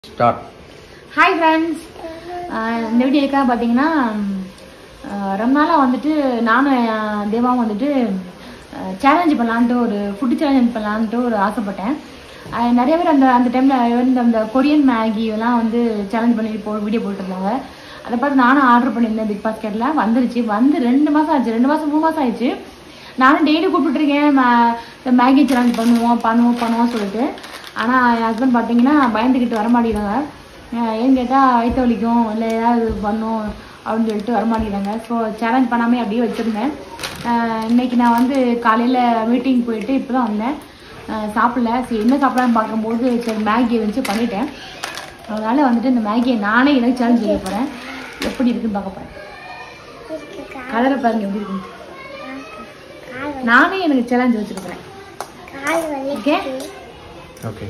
Start hi friends இந்த video எதுக்காக பார்த்தீங்கன்னா ஆஹ் ரொம்ப நாளாக வந்துட்டு நானும் என் தேவாவும் வந்துட்டு சேலஞ்ச் பண்ணலான்ட்டு ஒரு ஃபுட்டு சேலஞ்ச் பண்ணலான்ட்டு ஒரு ஆசைப்பட்டேன் ஆஹ் நிறைய பேர் அந்த அந்த டைமில் வந்து அந்த கொரியன் மேகி எல்லாம் வந்து சேலஞ்ச் பண்ணி போ வீடியோ போட்டிருந்தாங்க அதை பார்த்து நானும் ஆர்டர் பண்ணியிருந்தேன் பிக் பாஸ்கெட்டில் வந்துருச்சு வந்து ரெண்டு மாதம் ஆச்சு ரெண்டு மாதம் மூணு மாதம் ஆயிடுச்சு நானும் டெய்லி கூப்பிட்டுருக்கேன் மே- இந்த மேகி சேலஞ்ச் பண்ணுவோம் பண்ணுவோம் பண்ணுவோம் சொல்லிட்டு ஆனால் என் ஹஸ்பண்ட் பார்த்தீங்கன்னா பயந்துக்கிட்டு வர மாட்டேங்கிறாங்க அஹ் ஏன்னு கேட்டால் வயிற்று வலிக்கும் இல்லை ஏதாவது பண்ணும் அப்படின்னு சொல்லிட்டு வர மாட்டேங்கிறாங்க ஸோ சேலஞ்ச் பண்ணாமே அப்படியே வச்சுருந்தேன் அஹ் இன்னைக்கு நான் வந்து காலையில் மீட்டிங் போயிட்டு இப்போ தான் வந்தேன் அஹ் சாப்பிடல சரி என்ன சாப்பிடலான்னு பார்க்கும்போது சரி மேகியை வச்சு பண்ணிட்டேன் அதனால் வந்துட்டு இந்த மேகியை நானே எனக்கு சேலஞ்ச் செய்ய போகிறேன் எப்படி இருக்குன்னு பார்க்க போகிறேன் கலரை பாருங்க எப்படி இருக்குன்னு நானே எனக்கு சேலஞ்ச் வச்சுருக்கிறேன் ஓகே ஓகே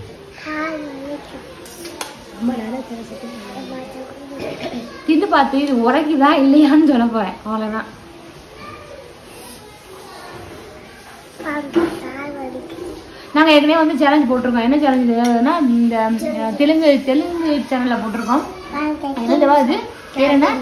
தின்னு பார்த்து இது உரைக்குதா இல்லையான்னு சொல்ல போறேன் அவ்வளவுதான் நாங்க ஏற்கனவே வந்து சேலஞ்ச் போட்டிருக்கோம் என்ன சேலஞ்சுனா இந்த அஹ், தெலுங்கு தெலுங்கு சேனல்ல போட்டிருக்கோம் என்னதுவா இது பேர் என்ன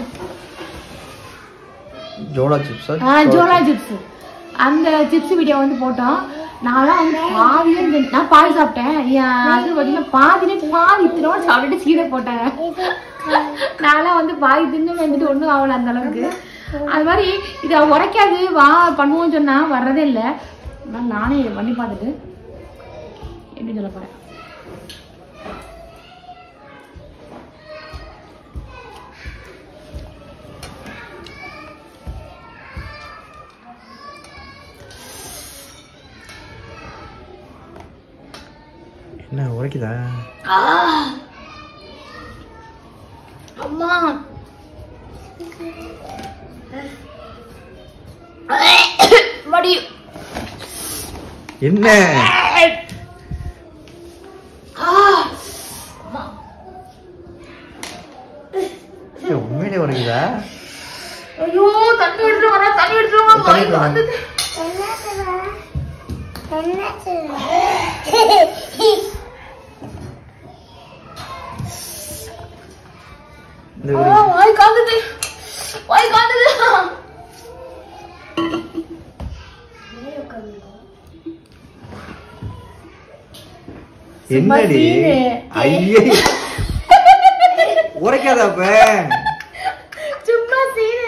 ஜோலா சிப்ஸா ஆ, ஜோலா சிப்ஸ் அந்த சிப்ஸ் வீடியோ வந்து போட்டோம் நான்லாம் வந்து பாதியே இந்த- நான் பாதி சாப்பிட்டேன் என் அது பார்த்தீங்கன்னா பாதிலே பாதி இத்தனோட சாப்பிட்டுட்டு சீரை போட்டேன் நான்லாம் வந்து பாதி தின்னு வந்துட்டு ஒன்றும் ஆகல அந்த அளவுக்கு அது மாதிரி இதை உரைக்காது வா பண்ணுவோம்னு சொன்னா வர்றதே இல்லை அதனால நானே இதை பண்ணி பார்த்துட்டு எப்படி சொல்ல போறேன் என்ன உரைக்குதா அம்மா மடி என்ன ஏய், உண்மையிலே உரைக்குதா ஐயோ தண்ணி எடுத்துட்டு வரா தண்ணி எடுத்துட்டு வா தண்ணி எடுத்துட்டு வா. வந்தது இந்த ஆ, ஒரு வாய் காந்துது வாய் காந்துது என்னடி சீனு. ஐயே உரைக்காதா அப்ப சும்மா சீனு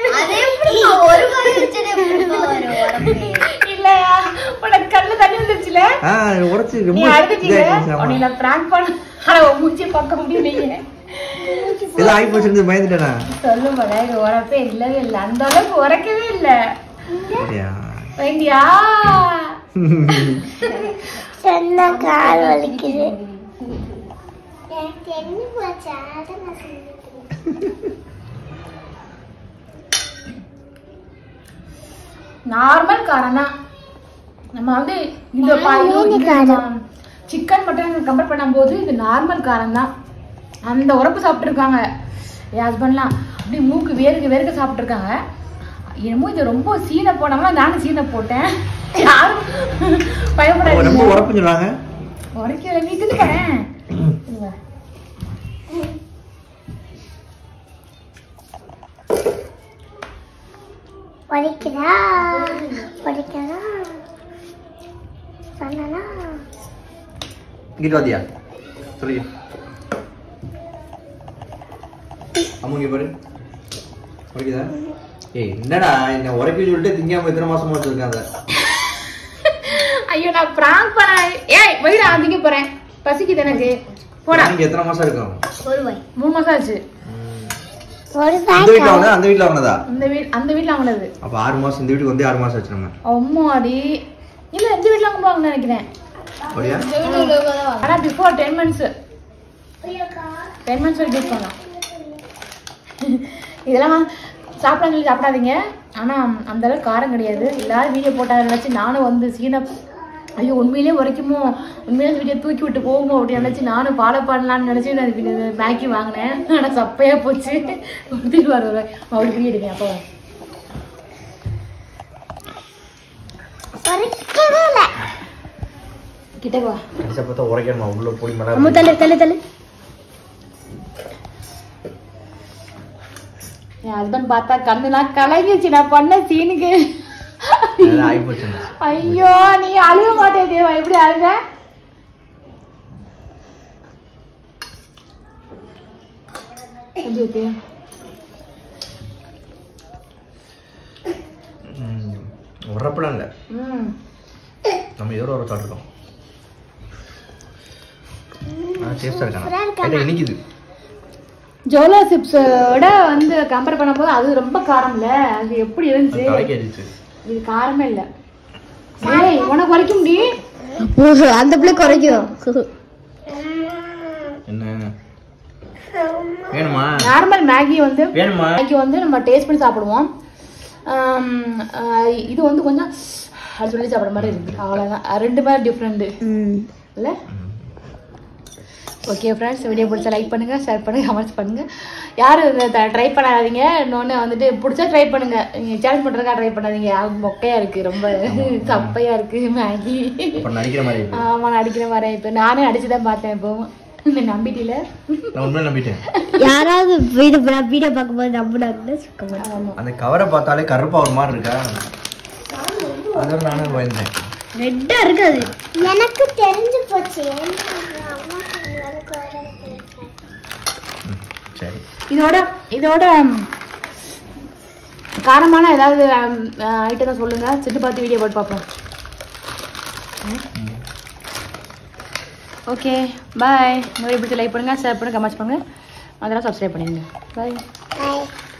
இல்லையா உனக்கு கண்ணுல தண்ணி வந்துருச்சுல ஆ உரைச்சு நீ ரொம்ப அழுதுட்டீங்க இதாயிடுச்சு, ஆமா. உன்னை நான் prank பண்ண ஆனா உன் மூஞ்சி பார்க்க முடியலையே ஏதோ ஆகி போச்சு பயந்துட்டேனா சொல்லும் போல இது உரப்பே இல்லவே இல்லை அந்த அளவுக்கு உரைக்கவே இல்லை அப்படியா வேண்டியா சொன்ன கால் வலிக்குது நார்மல் காரம் தான் நம்ம வந்து இந்த சிக்கன் மட்டன் கம்பேர் பண்ணும்போது இது நார்மல் காரம் தான் அந்த உரப்பு சாப்பிட்ருக்காங்க என் ஹஸ்பண்ட்லாம் அப்படியே மூக்கு வேர்க்க வேர்க்க சாப்பிட்ருக்காங்க என்னமோ இது ரொம்ப சீனை போடாம நானும் சீனை போட்டேன் யாரும் அவங்க ரொம்ப பயப்படாதீங்க உரப்புன்னு சொல்றாங்க உரைக்கல நீ தின்னு பாரேன். இங்க வா. வலிக்குதா வலிக்குதா சொன்னா இங்கிட்டு வாத்தியா சொல்லி அம்மா இங்க பாரு உரைக்குதா ஏய் என்னடா என்ன உரைக்க சொல்லிட்டு திங்காம எத்தனை மாசமா வச்சிருக்காங்க ஐயோ நான் பிராங்க் பண்ண ஏய் வயிறு அதிக போறேன் பசிக்குது எனக்கு போடா இங்க எத்தனை மாசம் இருக்கும் ஒரு வை மூணு மாசம் ஆச்சு ஒரு இந்த வீட்டுல வாங்கினதா அந்த வீட்டுல வாங்கினதா இந்த வீட் அந்த வீட்ல வாங்கினது அப்ப ஆறு மாசம் இந்த வீட்டுக்கு வந்து ஆறு மாசம் ஆச்சு நம்ம அம்மாடி இல்ல இந்த வீட்ல வாங்க வாங்க நினைக்கிறேன் அப்படியா ஆனா before ten months ten months வரைக்கும் யூஸ் பண்ணலாம் இதெல்லாம் சாப்பிடாங்க சாப்பிடாதீங்க ஆனா அந்த அளவுக்கு காரம் கிடையாது எல்லாரும் வீடியோ போட்டாங்க நினைச்சு நானும் வந்து சீனை ஐயோ உண்மையிலே உரைக்குமோ உண்மையிலே வீடியோ தூக்கி விட்டு போகுமோ அப்படின்னு நினைச்சு நானும் ஃபாலோ பண்ணலாம்னு நினைச்சு நான் இது மேக்கி வாங்கினேன் ஆனா சப்பையா போச்சு கொடுத்துட்டு வருவேன் அவளுக்கு வீடு எடுக்கேன் அப்போ வலிக்கவே இல்லை கிட்ட வா கடைசியா பார்த்தா உரைக்கணுமா உள்ள பொடி அம்மா மலர் தள்ளு தள்ளு தள்ளு என் ஹஸ்பண்ட் பார்த்தா கண்ணுலாம் கலங்கிச்சு நான் பண்ண சீனுக்கு அதெல்லாம் ஆகிப்போச்சுங்க ஐயோ நீ அழுக மாட்டே தேவா எப்படி அழுக எப்படி இருக்கு ம், உரப்படம் இல்லை ம் நம்ம எவ்வளோ ஒரு சாப்பிட்ருக்கோம் ஆ டேஸ்ட்டாக இருக்காண்ணா இல்லை இனிக்குது ஜோலா சிப்ஸோட வந்து கம்பேர் பண்ணும்போது அது ரொம்ப காரம் இல்ல அது எப்படி இருந்துச்சு தலைக்கு அடிச்சு இது காரமே இல்ல ஏய் உனக்கு வரைக்கும் முடி அந்த பிள்ளை குறைக்கும் என்ன வேணுமா நார்மல் மேகி வந்து வேணுமா மேகி வந்து நம்ம டேஸ்ட் பண்ணி சாப்பிடுவோம் ஆம், ஆஹ் இது வந்து கொஞ்சம் அது சொல்லி சாப்பிட்ற மாதிரி இருக்கு அவ்வளோதான் ரெண்டு மாதிரி டிஃப்ரெண்ட் இல்ல ஓகே ஃப்ரெண்ட்ஸ் வீடியோ பிடிச்சா லைக் பண்ணுங்க ஷேர் பண்ணுங்க கமெண்ட்ஸ் பண்ணுங்க யாரும் இதை ட்ரை பண்ணாதீங்க இன்னொன்று வந்துட்டு பிடிச்சா ட்ரை பண்ணுங்க நீங்க சேலஞ்ச் பண்றதுக்காக ட்ரை பண்ணாதீங்க அது மொக்கையா இருக்கு ரொம்ப சப்பையா இருக்கு மேகி இப்போ நடிக்கிற மாதிரி இருக்கு ஆமா நடிக்கிற மாதிரி இப்போ நானே நடிச்சு தான் பார்த்தேன் இப்போவும் இந்த நம்பிட்டில நான் உண்மையில நம்பிட்டேன் யாராவது வீடு வீடியோ பார்க்கும்போது நம்பினாங்கன்னா சுக்கமா ஆமா அந்த கவரை பார்த்தாலே கருப்பா ஒரு மாதிரி இருக்கா அதோட நானும் பயந்தேன் ரெட்டா இருக்காது எனக்கு தெரிஞ்சு போச்சு சரி இதோட இதோட ம், காரமான ஏதாவது ஐட்டம் சொல்லுங்க சிட்டு பார்த்து வீடியோ போட்டு பார்ப்போம் ஓகே பாய் இந்த வீடியோ பிடிச்சி லைக் பண்ணுங்க ஷேர் பண்ணுங்க கமெண்ட்ஸ் பண்ணுங்க அதெல்லாம் சப்ஸ்கிரைப் பண்ணிடுங்க பாய் பாய்